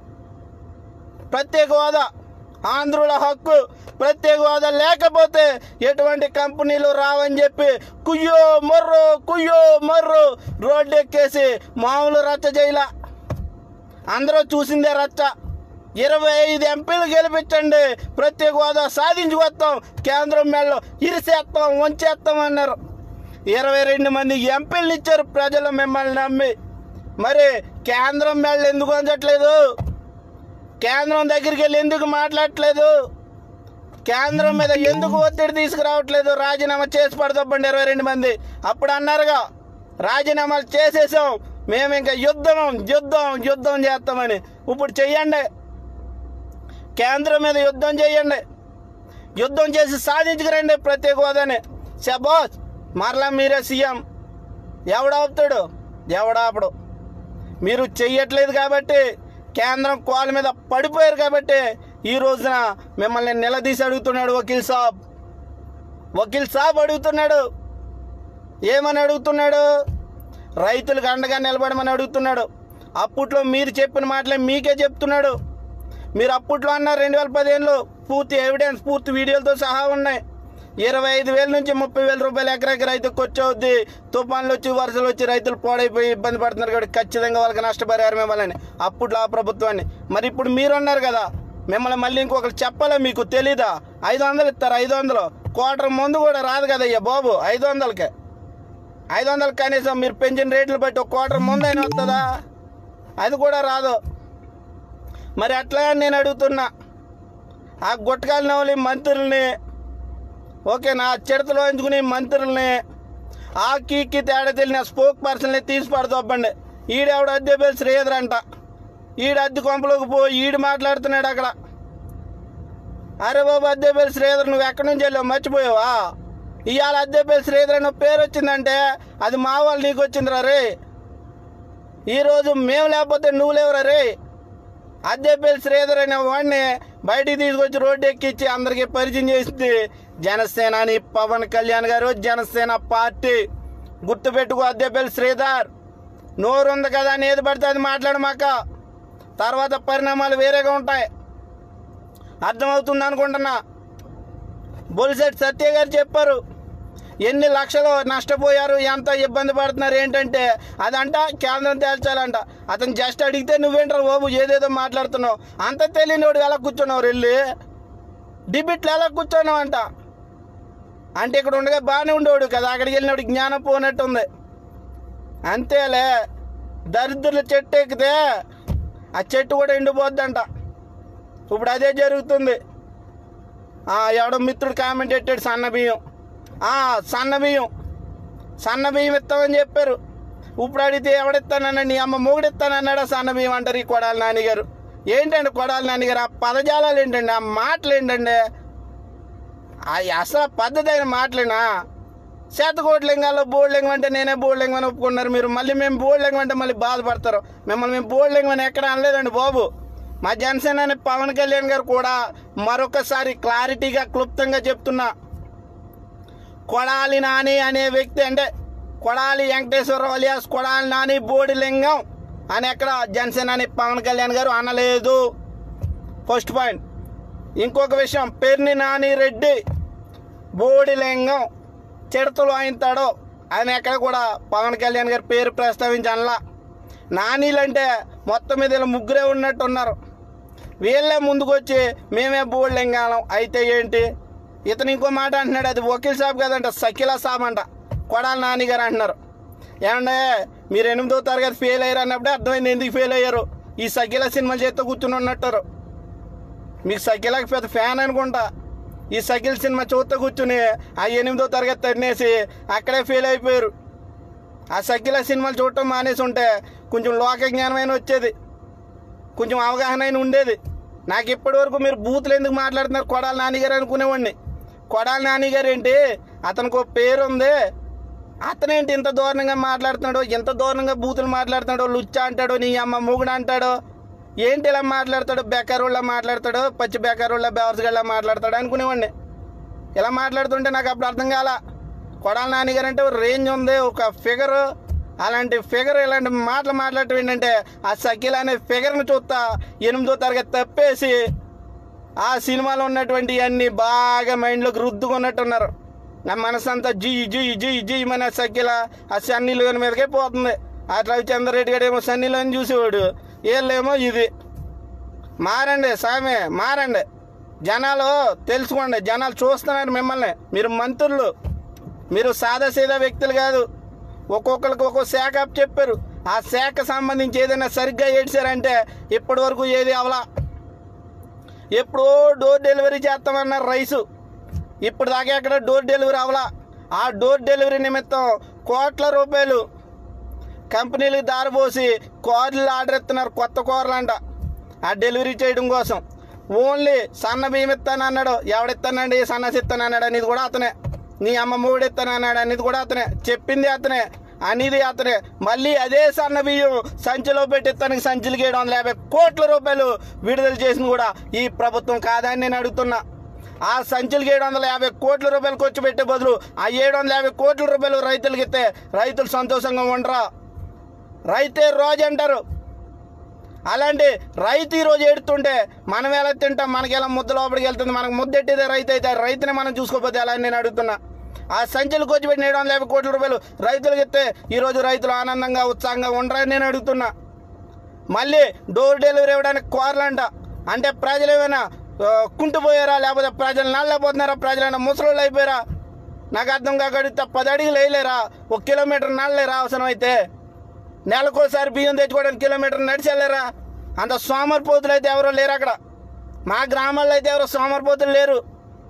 B: ప్రత్యేక హోదా ఆంధ్రుల హక్కు ప్రత్యేక హోదా లేకపోతే ఎటువంటి కంపెనీలు రావని చెప్పి కుయ్యో మొర్రు కుయ్యో మొర్రు రోడ్డు ఎక్కేసి మామూలు రచ్చ చేయలా అందరూ చూసిందే రచ్చ ఇరవై ఐదు ఎంపీలు గెలిపించండి ప్రత్యేక హోదా సాధించుకొస్తాం కేంద్రం మేడలో ఇరిసేస్తాం వంచేస్తాం అన్నారు ఇరవై రెండు మంది ఎంపీలను ఇచ్చారు ప్రజలు మిమ్మల్ని నమ్మి మరి కేంద్రం మేడలు ఎందుకు వంచట్లేదు కేంద్రం దగ్గరికి వెళ్ళి ఎందుకు మాట్లాడట్లేదు కేంద్రం మీద ఎందుకు ఒత్తిడి తీసుకురావట్లేదు రాజీనామా చేసి పడదొప్పండి ఇరవై రెండు మంది అప్పుడు అన్నారుగా రాజీనామాలు చేసేసాం మేము ఇంకా యుద్ధం యుద్ధం యుద్ధం చేస్తామని ఇప్పుడు చెయ్యండి కేంద్రం మీద యుద్ధం చేయండి యుద్ధం చేసి సాధించుకురండి ప్రత్యేక హోదాని శబాస్ మరలా మీరే సీఎం ఎవడాపుతాడు ఎవడాపడు మీరు చెయ్యట్లేదు కాబట్టి కేంద్రం కోళ్ళ మీద పడిపోయారు కాబట్టి ఈ రోజున మిమ్మల్ని నిలదీసి అడుగుతున్నాడు వకీల్ సాబ్ వకీల్ సాబ్ అడుగుతున్నాడు ఏమని అడుగుతున్నాడు రైతులకు అండగా నిలబడమని అడుగుతున్నాడు అప్పట్లో మీరు చెప్పిన మాటలే మీకే చెప్తున్నాడు మీరు అప్పట్లో అన్నారు రెండు వేల పదిహేనులో పూర్తి ఎవిడెన్స్ పూర్తి వీడియోలతో సహా ఉన్నాయి ఇరవై ఐదు వేల నుంచి ముప్పై వేల రూపాయలు ఎకరాకి రైతుకు ఖర్చు అవుద్ది తుఫాన్లు వచ్చి వరుసలు వచ్చి రైతులు పాడైపోయి ఇబ్బంది పడుతున్నారు కాబట్టి ఖచ్చితంగా వాళ్ళకి నష్టపరిహారం ఇవ్వాలని అప్పట్లో ఆ ప్రభుత్వాన్ని మరి ఇప్పుడు మీరు అన్నారు కదా మిమ్మల్ని మళ్ళీ ఇంకొకరు చెప్పాలా మీకు తెలీదా ఐదు వందలు ఇస్తారు ఐదు వందలు క్వార్టర్ ముందు కూడా రాదు కదయ్యా బాబు ఐదు వందలకే ఐదు వందలు కనీసం మీరు పెంచిన రేట్లు బట్టి ఒక క్వార్టర్ ముందైనా వస్తుందా అది కూడా రాదు మరి అట్లా నేను అడుగుతున్నా ఆ గుట్టకాల నవలి మంత్రుల్ని ఓకే నా చిడతలో ఎంచుకుని మంత్రుల్ని ఆ కీకి తేడా తెలియని స్పోక్ పర్సన్ని తీసి పడదొబ్బండి ఈడెవడు అద్దె పేరు శ్రీధర్ అంట ఈడు అద్దె కొంపలోకి పోయి ఈడు మాట్లాడుతున్నాడు అక్కడ అరే బాబు అద్దెపల్లి శ్రీధర్ నువ్వు ఎక్కడి నుంచి వెళ్ళావు మర్చిపోయావా ఇవాళ అద్దెపల్లి శ్రీధర్ అనే పేరు వచ్చిందంటే అది మా వాళ్ళు నీకు వచ్చిందిరా రే ఈరోజు మేము లేకపోతే నువ్వు లేవురా రే అద్దెపల్లి శ్రీధర్ అనే వాడిని బయటికి తీసుకొచ్చి రోడ్డు ఎక్కించి అందరికీ పరిచయం చేసింది జనసేనాని పవన్ కళ్యాణ్ గారు జనసేన పార్టీ గుర్తుపెట్టుకో అద్దెపల్లి శ్రీధర్ నోరు ఉంది కదా అని ఏది పడితే అది మాట్లాడమాక తర్వాత పరిణామాలు వేరేగా ఉంటాయి అర్థమవుతుంది అనుకుంటున్నా బొలిసెట్ సత్య గారు చెప్పారు ఎన్ని లక్షలు నష్టపోయారు ఎంత ఇబ్బంది పడుతున్నారు ఏంటంటే అదంట కేంద్రం తేల్చాలంట అతను జస్ట్ అడిగితే నువ్వేంటారు బాబు ఏదేదో మాట్లాడుతున్నావు అంత తెలియనివాడు ఎలా కూర్చున్నావు వెళ్ళి డిబిట్లు ఎలా కూర్చున్నావు అంట అంటే ఇక్కడ ఉండగా బాగానే ఉండేవాడు కదా అక్కడికి వెళ్ళినప్పుడు జ్ఞానం పోనట్టుంది అంతేలే దరిద్రుల చెట్టు ఎక్కితే ఆ చెట్టు కూడా ఎండిపోద్దంట ఇప్పుడు అదే జరుగుతుంది ఆ, ఎవడో మిత్రుడు కామెంట్ పెట్టాడు సన్న బియ్యం ఆ, సన్న బియ్యం సన్న బియ్యం ఇస్తామని చెప్పారు ఇప్పుడు అడిగితే ఎవడిస్తానన్నాడు నీ అమ్మ మొగుడిస్తానన్నాడా సన్న బియ్యం అంటారు ఈ కొడాలి నాన్నగారు ఏంటండి కొడాలి నాన్నగారు ఆ పదజాలాలు ఏంటండి ఆ మాటలు ఏంటండి ఆ అసలు పద్ధతి అయిన మాటలేనా శాతకోట్లింగాల్లో బోర్లింగం అంటే నేనే బోర్లింగం అని ఒప్పుకున్నారు మీరు మళ్ళీ మేము బోర్లింగం అంటే మళ్ళీ బాధపడతారు మిమ్మల్ని మేము బోర్లింగం అని ఎక్కడ అనలేదండి బాబు మా జనసేన అనే పవన్ కళ్యాణ్ గారు కూడా మరొకసారి క్లారిటీగా క్లుప్తంగా చెప్తున్నా కొడాలి నాని అనే వ్యక్తి అంటే కొడాలి వెంకటేశ్వరరావు అలియాస్ కొడాలి నాని బోడిలింగం అని ఎక్కడ జనసేన అని పవన్ కళ్యాణ్ గారు అనలేదు ఫస్ట్ పాయింట్ ఇంకొక విషయం పెర్ని నాని రెడ్డి బోడిలింగం చిడతలు అయితాడో ఆయన ఎక్కడ కూడా పవన్ కళ్యాణ్ గారి పేరు ప్రస్తావించనలా నానీలంటే మొత్తం మీద ఇలా ముగ్గురే ఉన్నట్టు ఉన్నారు వీళ్ళే ముందుకు వచ్చి మేమే బోడిలింగాలం అయితే ఏంటి ఇతను ఇంకో మాట అంటున్నాడు అది వకీల్ సాబ్ కదంట సకిలా సాబ్ అంట కొడాలి నాని గారు అంటున్నారు ఏమంటే మీరు ఎనిమిదో తరగతి ఫెయిల్ అయ్యారు అన్నప్పుడే అర్థమైంది ఎందుకు ఫెయిల్ అయ్యారు ఈ సకిలా సినిమా చేత్తో కూర్చుని ఉన్నట్టారు మీకు సకిలాకి పెద్ద ఫ్యాన్ అనుకుంటా ఈ సకిల్ సినిమా చూస్తూ కూర్చుని ఆ ఎనిమిదో తరగతి తన్నేసి అక్కడే ఫెయిల్ అయిపోయారు ఆ సకిల సినిమాలు చూడటం మానేసి ఉంటే కొంచెం లోక జ్ఞానమైన వచ్చేది కొంచెం అవగాహన అయిన ఉండేది నాకు ఇప్పటి వరకు మీరు బూతులు ఎందుకు మాట్లాడుతున్నారు కొడాలి నాన్నగారు అనుకునేవాడిని కొడాలి నాన్నగారు ఏంటి అతనికి ఒక పేరు ఉంది అతనేంటి ఇంత దారుణంగా మాట్లాడుతున్నాడో ఎంత దారుణంగా బూతులు మాట్లాడుతున్నాడో లుచ్చా అంటాడో నీ అమ్మ మూగుడు అంటాడో ఏంటి ఇలా మాట్లాడతాడు బెకారోళ్ళ మాట్లాడతాడు పచ్చి బెకారోళ్ళ బెవర్స్గళ్ళ మాట్లాడతాడు అనుకునేవాడిని ఇలా మాట్లాడుతుంటే నాకు అప్పుడు అర్థం కాల కొడాలి నాన్నగారు అంటే రేంజ్ ఉంది ఒక ఫిగర్ అలాంటి ఫిగర్ ఇలాంటి మాటలు మాట్లాడటం ఏంటంటే ఆ సకీల్ అనే ఫిగర్ను చూస్తా ఎనిమిదో తరగతి తప్పేసి ఆ సినిమాలో ఉన్నటువంటి అన్ని బాగా మైండ్లోకి రుద్దుకున్నట్టున్నారు నా మనసు అంతా జీ జీ జీ జీ మన సక్కిల ఆ సన్నీలోని మీదకే పోతుంది ఆ రవిచంద్ర రెడ్డి గారు ఏమో సన్నీలోని చూసేవాడు వీళ్ళేమో ఇది మారండి సామె మారండి జనాలు తెలుసుకోండి జనాలు చూస్తున్నారు మిమ్మల్ని మీరు మంత్రులు మీరు సాదా సీదా వ్యక్తులు కాదు ఒక్కొక్కరికి ఒక్కో శాఖ అప్ చెప్పారు ఆ శాఖ సంబంధించి ఏదైనా సరిగ్గా ఏడ్చారంటే ఇప్పటి వరకు ఏది అవలా ఎప్పుడో డోర్ డెలివరీ చేస్తామన్నారు రైసు ఇప్పుడు దాకా ఎక్కడ డోర్ డెలివరీ అవలా ఆ డోర్ డెలివరీ నిమిత్తం కోట్ల రూపాయలు కంపెనీలకు దారిపోసి కార్లు ఆర్డర్ ఇస్తున్నారు కొత్త కూరలు అంట ఆ డెలివరీ చేయడం కోసం ఓన్లీ సన్న బియ్యం ఇస్తాను అన్నాడు ఎవడిస్తానండి సన్నసి ఇస్తాను అన్నాడు అనేది కూడా అతనే నీ అమ్మ మూడు ఇస్తాను అన్నాడు అనేది కూడా అతనే చెప్పింది అతనే అనేది అతనే మళ్ళీ అదే సన్న బియ్యం సంచిలో పెట్టి ఇస్తానికి సంచులకి ఏడు వందల యాభై కోట్ల రూపాయలు విడుదల చేసిన కూడా ఈ ప్రభుత్వం కాదని నేను అడుగుతున్నా ఆ సంచులకి ఏడు వందల యాభై కోట్ల రూపాయలు ఖర్చు పెట్టే బదులు ఆ ఏడు వందల యాభై కోట్ల రూపాయలు రైతులకి ఇస్తే రైతులు సంతోషంగా ఉండరా రైతే రోజు అంటారు అలాంటి రైతు ఈరోజు ఏడుతుంటే మనం ఎలా తింటాం మనకి ఎలా ముద్ద లోపలికి వెళ్తుంది మనకు ముద్దెట్టిదే రైతు అయితే ఆ రైతుని మనం చూసుకోకపోతే ఎలా అని నేను అడుగుతున్నా ఆ సంచులకు వచ్చి పెట్టిన ఏడు వందల యాభై కోట్ల రూపాయలు రైతులకు ఇస్తే ఈరోజు రైతులు ఆనందంగా ఉత్సాహంగా ఉండరని నేను అడుగుతున్నా మళ్ళీ డోర్ డెలివరీ ఇవ్వడానికి కోరలంట అంటే ప్రజలు ఏమైనా ఆ, కుంటుపోయారా లేకపోతే ప్రజలు నల్లపోతున్నారా ప్రజలైనా ముసలోళ్ళు అయిపోయారా నాకు అర్థం కాక అడిగితే పది అడుగులు వేయలేరా ఒక కిలోమీటర్ నడలేరా అవసరం అయితే నెలకోసారి బియ్యం తెచ్చుకోవడానికి కిలోమీటర్ నడిచి వెళ్ళారా అంత సోమరిపోతులు అయితే ఎవరో లేరు అక్కడ మా గ్రామాల్లో అయితే ఎవరో సోమరిపోతులు లేరు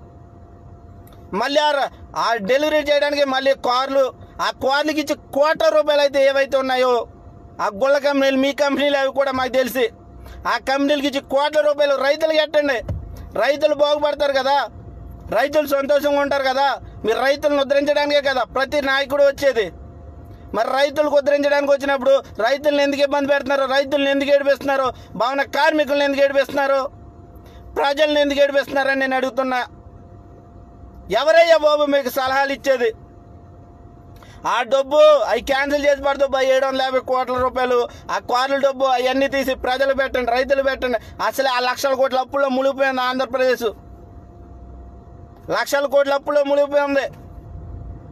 B: మళ్ళీ ఆ- ఆ డెలివరీ చేయడానికి మళ్ళీ కార్లు ఆ కార్లకి ఇచ్చి కోట్ల రూపాయలు అయితే ఏవైతే ఉన్నాయో ఆ గుళ్ళ కంపెనీలు మీ కంపెనీలు అవి కూడా మాకు తెలిసి ఆ కంపెనీలకి ఇచ్చి కోట్ల రూపాయలు రైతులకు ఎట్టండి రైతులు బాగుపడతారు కదా రైతులు సంతోషంగా ఉంటారు కదా మీరు రైతులను ఉద్ధరించడానికే కదా ప్రతి నాయకుడు వచ్చేది మరి రైతులకు ఉద్ధరించడానికి వచ్చినప్పుడు రైతులను ఎందుకు ఇబ్బంది పెడుతున్నారు రైతులను ఎందుకు ఏడిపిస్తున్నారు భవన కార్మికులను ఎందుకు ఏడిపిస్తున్నారు ప్రజలను ఎందుకు ఏడిపిస్తున్నారని నేను అడుగుతున్నా ఎవరయ్యా బాబు మీకు సలహాలు ఇచ్చేది ఆ డబ్బు అవి క్యాన్సిల్ చేసి పడుతూ బై ఏడు వందల యాభై కోట్ల రూపాయలు ఆ కార్ల డబ్బు అవన్నీ తీసి ప్రజలు పెట్టండి రైతులు పెట్టండి అసలే ఆ లక్షల కోట్ల అప్పుల్లో మునిగిపోయింది ఆంధ్రప్రదేశ్ లక్షల కోట్ల అప్పుల్లో మునిగిపోయింది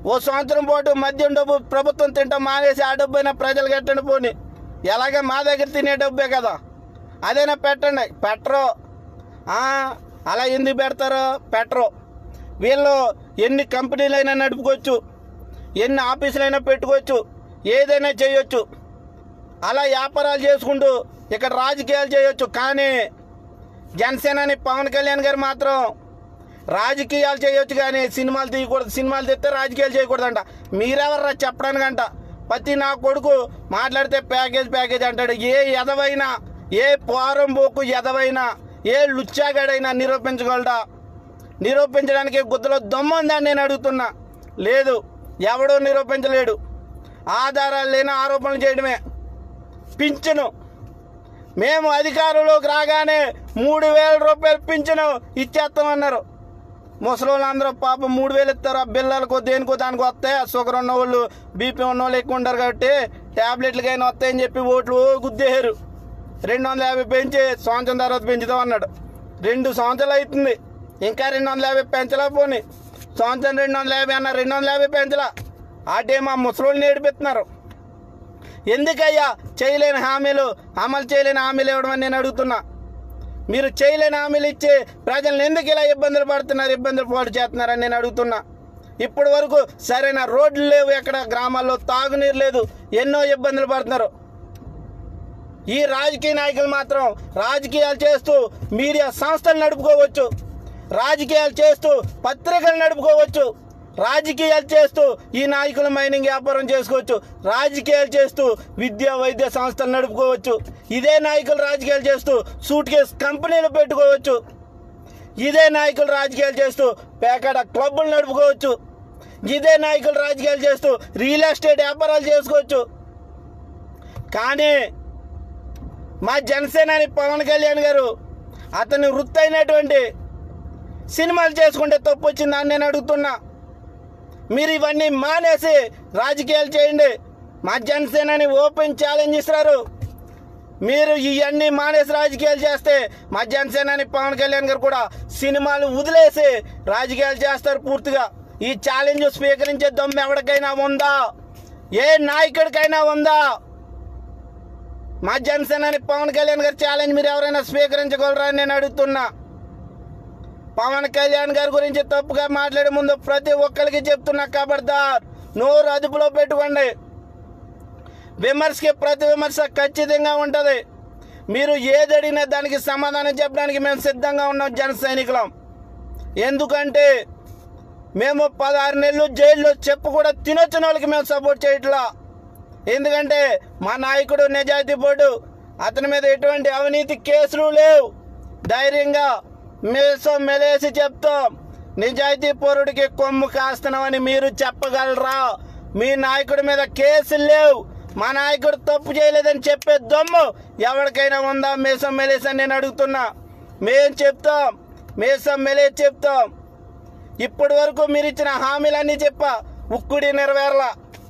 B: ఓ సంవత్సరం పాటు మద్యం డబ్బు ప్రభుత్వం తింటాం మానేసి ఆ డబ్బు అయినా ప్రజలు కట్టండి పోని ఎలాగే మా దగ్గర తినే డబ్బే కదా అదైనా పెట్టండి పెట్టరు ఆ, అలా ఎందుకు పెడతారో పెట్టరు వీళ్ళు ఎన్ని కంపెనీలైనా నడుపుకోవచ్చు ఎన్ని ఆఫీసులైనా పెట్టుకోవచ్చు ఏదైనా చేయొచ్చు అలా వ్యాపారాలు చేసుకుంటూ ఇక్కడ రాజకీయాలు చేయొచ్చు కానీ జనసేనని పవన్ కళ్యాణ్ గారు మాత్రం రాజకీయాలు చేయొచ్చు కానీ సినిమాలు తీయకూడదు సినిమాలు తెస్తే రాజకీయాలు చేయకూడదంట మీరెవర్రా చెప్పడానికంట ప్రతి నా కొడుకు మాట్లాడితే ప్యాకేజ్ ప్యాకేజ్ అంటాడు ఏ ఎదవైనా ఏ పోరం పోకు ఎదవైనా ఏ లుచ్చాగాడైనా నిరూపించగలడా నిరూపించడానికి గుద్దలో దమ్ముందని నేను అడుగుతున్నా లేదు ఎవడూ నిరూపించలేడు ఆధారాలు లేని ఆరోపణలు చేయడమే పింఛను మేము అధికారంలోకి రాగానే మూడు వేల రూపాయలు పింఛను ఇచ్చేస్తామన్నారు ముసలోళ్ళు అందరూ పాపం మూడు వేలు ఇస్తారు ఆ బిల్లలకు దేనికో దానికి వస్తాయి షుగర్ ఉన్న వాళ్ళు బీపీ ఉన్న వాళ్ళు ఎక్కువ ఉంటారు కాబట్టి ట్యాబ్లెట్లకైనా వస్తాయని చెప్పి ఓట్లు గుద్దేశారు రెండు వందల యాభై పెంచి సంవత్సరం తర్వాత పెంచుతాం అన్నాడు రెండు సంవత్సరాలు అవుతుంది ఇంకా రెండు వందల యాభై పెంచలా పోని సంవత్సరం రెండు వందల యాభై అన్న రెండు వందల యాభై పెంచలా ఆ టైం ఆ ముసలోళ్ళని ఏడిపిస్తున్నారు ఎందుకయ్యా చేయలేని హామీలు అమలు చేయలేని హామీలు ఇవ్వడం అని నేను అడుగుతున్నా మీరు చేయలేని హామీలు ఇచ్చి ప్రజలను ఎందుకు ఇలా ఇబ్బందులు పడుతున్నారు ఇబ్బందులు పాటు చేస్తున్నారని నేను అడుగుతున్నా ఇప్పటి వరకు సరైన రోడ్లు లేవు ఎక్కడ గ్రామాల్లో తాగునీరు లేదు ఎన్నో ఇబ్బందులు పడుతున్నారు ఈ రాజకీయ నాయకులు మాత్రం రాజకీయాలు చేస్తూ మీడియా సంస్థలు నడుపుకోవచ్చు రాజకీయాలు చేస్తూ పత్రికలు నడుపుకోవచ్చు రాజకీయాలు చేస్తూ ఈ నాయకులు మైనింగ్ వ్యాపారం చేసుకోవచ్చు రాజకీయాలు చేస్తూ విద్యా వైద్య సంస్థలు నడుపుకోవచ్చు ఇదే నాయకులు రాజకీయాలు చేస్తూ సూట్ కేస్ కంపెనీలు పెట్టుకోవచ్చు ఇదే నాయకులు రాజకీయాలు చేస్తూ పేకాడ క్లబ్బులు నడుపుకోవచ్చు ఇదే నాయకులు రాజకీయాలు చేస్తూ రియల్ ఎస్టేట్ వ్యాపారాలు చేసుకోవచ్చు కానీ మా జనసేనాని పవన్ కళ్యాణ్ గారు అతని వృత్తి అయినటువంటి సినిమాలు చేసుకుంటే తప్పు వచ్చిందని నేను అడుగుతున్నా మీరు ఇవన్నీ మానేసి రాజకీయాలు చేయండి మా జనసేనని ఓపెన్ ఛాలెంజ్ ఇస్తారు మీరు ఇవన్నీ మానేసి రాజకీయాలు చేస్తే మా జనసేనని పవన్ కళ్యాణ్ గారు కూడా సినిమాలు వదిలేసి రాజకీయాలు చేస్తారు పూర్తిగా ఈ ఛాలెంజ్ స్వీకరించే దమ్ము ఎవరికైనా ఉందా ఏ నాయకుడికైనా ఉందా మా జనసేనని పవన్ కళ్యాణ్ గారి ఛాలెంజ్ మీరు ఎవరైనా స్వీకరించగలరా అని నేను అడుగుతున్నా పవన్ కళ్యాణ్ గారి గురించి తప్పుగా మాట్లాడే ముందు ప్రతి ఒక్కరికి చెప్తున్నా ఖబర్దార్ నోరు అదుపులో పెట్టుకోండి విమర్శకి ప్రతి విమర్శ ఖచ్చితంగా ఉంటుంది మీరు ఏది అడిగినా దానికి సమాధానం చెప్పడానికి మేము సిద్ధంగా ఉన్నాం జన సైనికులం ఎందుకంటే మేము పదహారు నెలలు జైల్లో చెప్పు కూడా తినొచ్చిన వాళ్ళకి మేము సపోర్ట్ చేయట్లా ఎందుకంటే మా నాయకుడు నిజాయితీ పోటు అతని మీద ఎటువంటి అవినీతి కేసులు లేవు ధైర్యంగా మేసం మెలేసి చెప్తాం నిజాయితీ పౌరుడికి కొమ్ము కాస్తున్నామని మీరు చెప్పగలరా మీ నాయకుడి మీద కేసులు లేవు మా నాయకుడు తప్పు చేయలేదని చెప్పే దమ్ము ఎవరికైనా ఉందా మేసం మెలేసి అని నేను అడుగుతున్నా మేం చెప్తాం మేసం మెలేసి చెప్తాం ఇప్పటి వరకు మీరు ఇచ్చిన హామీలన్నీ చెప్ప ఉక్కుడి నెరవేరలా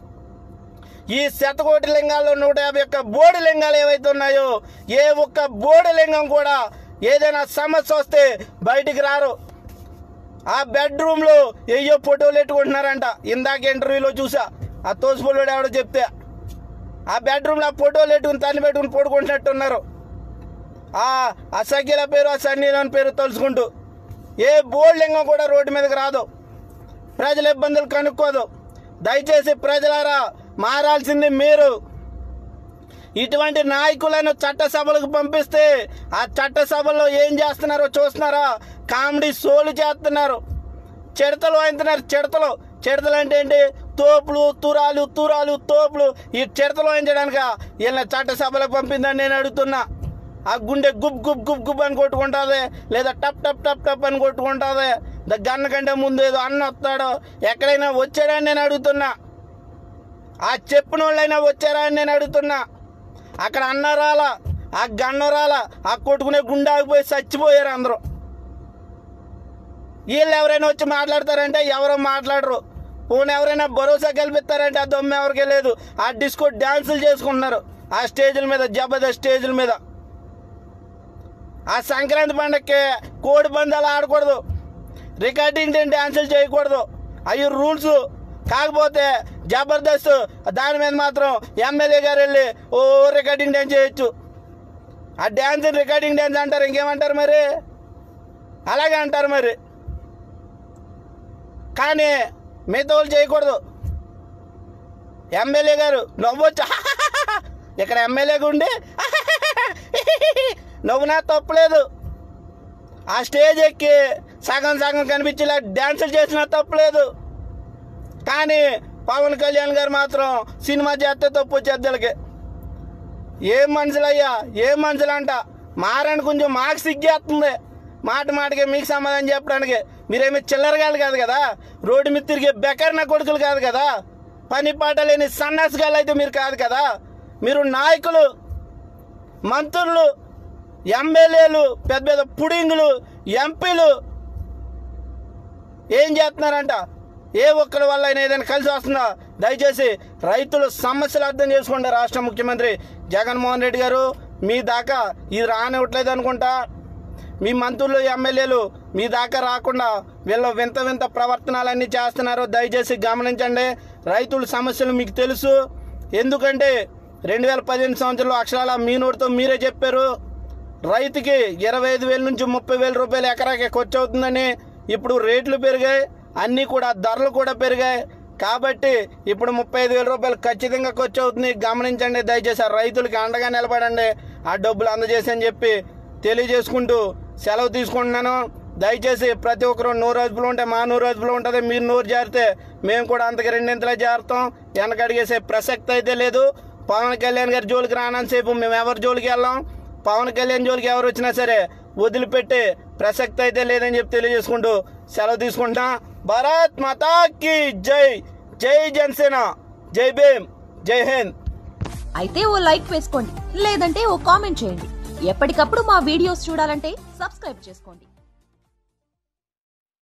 B: ఈ శతకోటి లింగాల్లో నూట యాభై ఒక్క బోడి లింగాలు ఏవైతే ఉన్నాయో ఏ ఒక్క బోడి లింగం కూడా ఏదైనా సమస్య వస్తే బయటికి రారు ఆ బెడ్రూమ్లో ఏయో ఫోటోలు పెట్టుకుంటున్నారంట ఇందాక ఇంటర్వ్యూలో చూసా ఆ తోసిపోలేడు ఎవడో చెప్తే ఆ బెడ్రూమ్లో ఆ ఫోటోలు పెట్టుకుని తల్లి పెట్టుకుని పడుకుంటున్నట్టున్నారు ఆ అసఖ్యల పేరు ఆ సన్నీలోని పేరు తలుచుకుంటూ ఏ బోర్డు లింగం కూడా రోడ్డు మీదకి రాదు ప్రజల ఇబ్బందులు కనుక్కోదు దయచేసి ప్రజలారా మారాల్సింది మీరు ఇటువంటి నాయకులను చట్టసభలకు పంపిస్తే ఆ చట్టసభలో ఏం చేస్తున్నారో చూస్తున్నారా కామెడీ సోలు చేస్తున్నారు చిడతలు వాయించున్నారు చిడతలు చిడతలు అంటే ఏంటి తోపులు తురాలు తురాలు తోపులు ఈ చిడతలు వాయించడానిక వీళ్ళని చట్టసభలకు పంపిందని నేను అడుగుతున్నా ఆ గుండె గుబ్ గుబ్ గుబ్ గుబ్ అని కొట్టుకుంటుంది లేదా టప్ టప్ టప్ టప్ అని కొట్టుకుంటుంది ద గన్న కంటే ముందు ఏదో అన్న వస్తాడో ఎక్కడైనా వచ్చాడని నేను అడుగుతున్నా ఆ చెప్పిన వాళ్ళైనా వచ్చారా అని నేను అడుగుతున్నా అక్కడ అన్న రాలా ఆ గన్న రాలా ఆ కొట్టుకునే గుండె ఆగిపోయి చచ్చిపోయారు అందరూ వీళ్ళు ఎవరైనా వచ్చి మాట్లాడతారంటే ఎవరో మాట్లాడరు పోనీ ఎవరైనా భరోసా కల్పిస్తారంటే ఆ దొమ్మ ఎవరికే లేదు ఆ డిస్కో డ్యాన్సులు చేసుకుంటున్నారు ఆ స్టేజ్ల మీద జబర్దస్త్ స్టేజ్ల మీద ఆ సంక్రాంతి పండగకి కోడి పందాలు ఆడకూడదు రికార్డింగ్ డ్యాన్సులు చేయకూడదు అవి రూల్స్ కాకపోతే జబర్దస్త్ దాని మీద మాత్రం ఎమ్మెల్యే గారు వెళ్ళి ఓ రికార్డింగ్ డ్యాన్స్ చేయొచ్చు ఆ డ్యాన్స్ రికార్డింగ్ డ్యాన్స్ అంటారు ఇంకేమంటారు మరి అలాగే అంటారు మరి కానీ మిగతా వాళ్ళు చేయకూడదు ఎమ్మెల్యే గారు నవ్వొచ్చు ఇక్కడ ఎమ్మెల్యేగా ఉండి నవ్వునా తప్పలేదు ఆ స్టేజ్ ఎక్కి సగం సగం కనిపించేలా డ్యాన్సులు చేసినా తప్పలేదు కానీ పవన్ కళ్యాణ్ గారు మాత్రం సినిమా చేస్తే తప్పు వచ్చేద్దలకి ఏం మనుషులయ్యా ఏం మనుషులు అంట మారని కొంచెం మాకు సిగ్గేస్తుంది మాట మాటకి మీకు సమాధానం చెప్పడానికి మీరేమి చిల్లరగాలు కాదు కదా రోడ్డు మీద తిరిగే బెకర్ నా కొడుకులు కాదు కదా పని పాట లేని సన్నాసిగాళ్ళు అయితే మీరు కాదు కదా మీరు నాయకులు మంత్రులు ఎమ్మెల్యేలు పెద్ద పెద్ద పుడింగులు ఎంపీలు ఏం చేస్తున్నారంట ఏ ఒక్కరి వల్ల అయినా ఏదైనా కలిసి వస్తుందా దయచేసి రైతుల సమస్యలు అర్థం చేసుకోండి రాష్ట్ర ముఖ్యమంత్రి జగన్మోహన్ రెడ్డి గారు మీ దాకా ఇది రానివ్వట్లేదు అనుకుంటా మీ మంత్రులు ఎమ్మెల్యేలు మీ దాకా రాకుండా వీళ్ళ వింత వింత ప్రవర్తనలన్నీ చేస్తున్నారు దయచేసి గమనించండి రైతుల సమస్యలు మీకు తెలుసు ఎందుకంటే రెండు వేల పదిహేను సంవత్సరంలో అక్షరాల మీ నోటితో మీరే చెప్పారు రైతుకి ఇరవై ఐదు వేల నుంచి ముప్పై వేల రూపాయలు ఎకరాకి ఖర్చు అవుతుందని ఇప్పుడు రేట్లు పెరిగాయి అన్నీ కూడా ధరలు కూడా పెరిగాయి కాబట్టి ఇప్పుడు ముప్పై ఐదు వేల రూపాయలు ఖచ్చితంగా ఖర్చు అవుతుంది గమనించండి దయచేసి ఆ రైతులకి అండగా నిలబడండి ఆ డబ్బులు అందజేసి అని చెప్పి తెలియజేసుకుంటూ సెలవు తీసుకుంటున్నాను దయచేసి ప్రతి ఒక్కరు నూరు రోజులు ఉంటే మా నూరు రోజులు ఉంటుంది మీరు నూరు జారితే మేము కూడా అంతకు రెండింతలే జారుతాం వెనకడిగేసే ప్రసక్తి అయితే లేదు పవన్ కళ్యాణ్ గారి జోలికి రానంతసేపు మేము ఎవరి జోలికి వెళ్ళాం పవన్ కళ్యాణ్ జోలికి ఎవరు వచ్చినా సరే వదిలిపెట్టే ప్రసక్తి అయితే లేదని చెప్పి తెలియజేసుకుంటూ సెలవు తీసుకుంటాం భారత్ మాతా కీ జై జై జనసేన జై భీమ్ జై హింద్
E: అయితే ఓ లైక్ వేసుకోండి లేదంటే ఓ కామెంట్ చేయండి ఎప్పటికప్పుడు మా వీడియోస్ చూడాలంటే సబ్స్క్రైబ్ చేసుకోండి